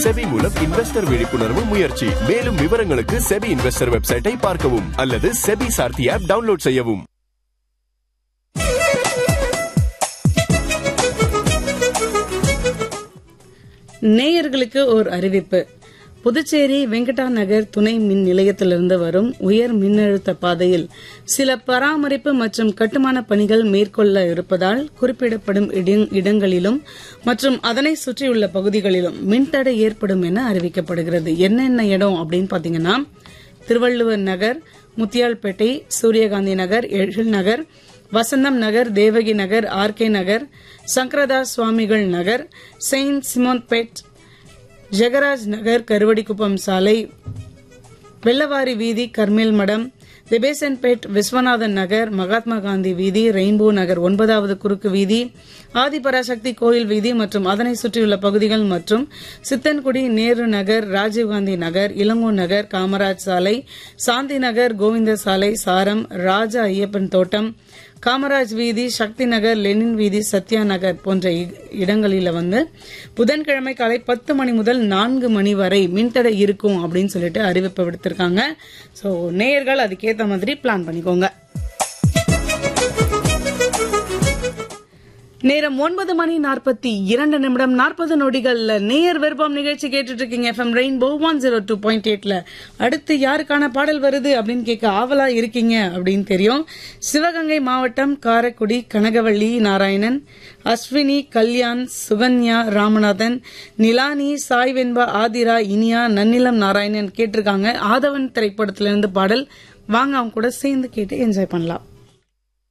SEBI மூலம் investor விழிப்புணர்வு முயற்சி மேலும் விவரங்களுக்கு செபி இன்வெஸ்டர் வெப்சைட்டை பார்க்கவும் அல்லது செபி சார்த்தி ஆப் டவுன்லோட் செய்யவும் நேயர்களுக்கு ஒரு அறிவிப்பு புதுச்சேரி வெங்கடா நகர் துணை மின் நிலையத்திலிருந்து வரும் உயர் மின்னழுத்த பாதையில் சில பராமரிப்பு மற்றும் கட்டுமான பணிகள் மேற்கொள்ள இருப்பதால் குறிப்பிடப்படும் இடம்- இடங்களிலும் மற்றும் அதனை சுற்றியுள்ள பகுதிகளிலும் மின்தடை ஏற்படும் என அறிவிக்கப்படுகிறது என்னென்ன இடம் அப்படின்னு பாத்தீங்கன்னா Thiruvalluvar Nagar Muthialpet Suryakanthi Nagar Ezhil Nagar Vasantham Nagar Devaki Nagar R K Nagar Sankaradas Swamigal Nagar saint Simon பெட் ஜெகராஜ் நகர் கருவடிக்குப்பம் சாலை வெள்ளவாரி வீதி கர்மேல் மடம் திபேசன்பேட் விஸ்வநாதன் நகர் மகாத்மா காந்தி வீதி ரெயின்போ நகர் ஒன்பதாவது குறுக்கு வீதி ஆதிபராசக்தி கோயில் வீதி மற்றும் அதனை சுற்றியுள்ள பகுதிகள் மற்றும் சித்தன்குடி நேரு நகர் ராஜீவ்காந்தி நகர் இளங்கோ நகர் காமராஜ் சாலை சாந்தி நகர் கோவிந்த சாலை சாரம் ராஜா ஐயப்பன் தோட்டம் காமராஜ் வீதி சக்தி நகர் லெனின் வீதி சத்யா நகர் போன்ற இ- இடங்களில வந்து புதன்கிழமை காலை பத்து மணி முதல் நான்கு மணி வரை மின்தடை இருக்கும் அப்படின்னு சொல்லிட்டு அறிவிப்பு விடுத்திருக்காங்க சோ நேயர்கள் அதுக்கேத்த மாதிரி பிளான் பண்ணிக்கோங்க நேரம் ஒன்பது மணி நாற்பத்தி இரண்டு நிமிடம் நாற்பது நொடிகள்ல நேயர் விருப்பம் நிகழ்ச்சி கேட்டுட்டு இருக்கீங்க FM rainbow one zero two point எயிட்ல அடுத்து யாருக்கான பாடல் வருது அப்படின்னு கேட்க ஆவலா இருக்கீங்க அப்படின்னு தெரியும் சிவகங்கை மாவட்டம் காரைக்குடி கனகவள்ளி நாராயணன் அஸ்வினி கல்யாண் சுகன்யா ராமநாதன் நிலானி சாய் வெண்பா ஆதிரா இனியா நன்னிலம் நாராயணன் கேட்டிருக்காங்க ஆதவன் திரைப்படத்திலிருந்து பாடல் வாங்க அவங்க கூட சேர்ந்து கேட்டு என்ஜாய் பண்ணலாம்